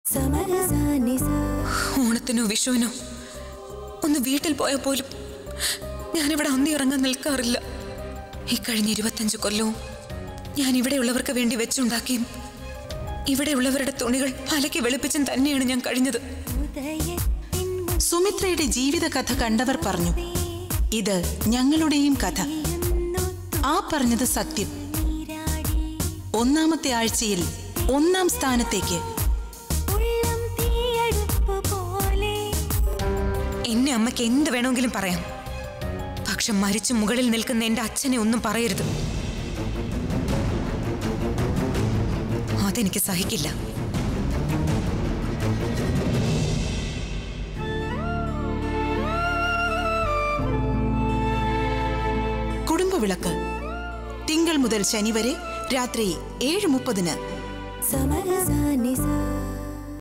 ഓണത്തിനോ വിഷുവിനോ ഒന്ന് വീട്ടിൽ പോയാൽ പോലും ഞാനിവിടെ അന്തി ഇറങ്ങാൻ നിൽക്കാറില്ല ഈ കഴിഞ്ഞ ഇരുപത്തഞ്ച് കൊല്ലവും ഞാൻ ഇവിടെയുള്ളവർക്ക് വേണ്ടി വെച്ചുണ്ടാക്കിയും ഇവിടെയുള്ളവരുടെ തുണികൾ അലക്കി വെളുപ്പിച്ചും തന്നെയാണ് ഞാൻ കഴിഞ്ഞത് സുമിത്രയുടെ ജീവിതകഥ കണ്ടവർ പറഞ്ഞു ഇത് ഞങ്ങളുടെയും കഥ ആ പറഞ്ഞത് സത്യം ഒന്നാമത്തെ ആഴ്ചയിൽ ഒന്നാം സ്ഥാനത്തേക്ക് എന്നെ അമ്മയ്ക്ക് എന്ത് വേണമെങ്കിലും പറയാം പക്ഷെ മരിച്ചു മുകളിൽ നിൽക്കുന്ന എന്റെ അച്ഛനെ ഒന്നും പറയരുത് അതെനിക്ക് സഹിക്കില്ല കുടുംബവിളക്ക് തിങ്കൾ മുതൽ ശനി വരെ രാത്രി ഏഴ് മുപ്പതിന് സമരസാ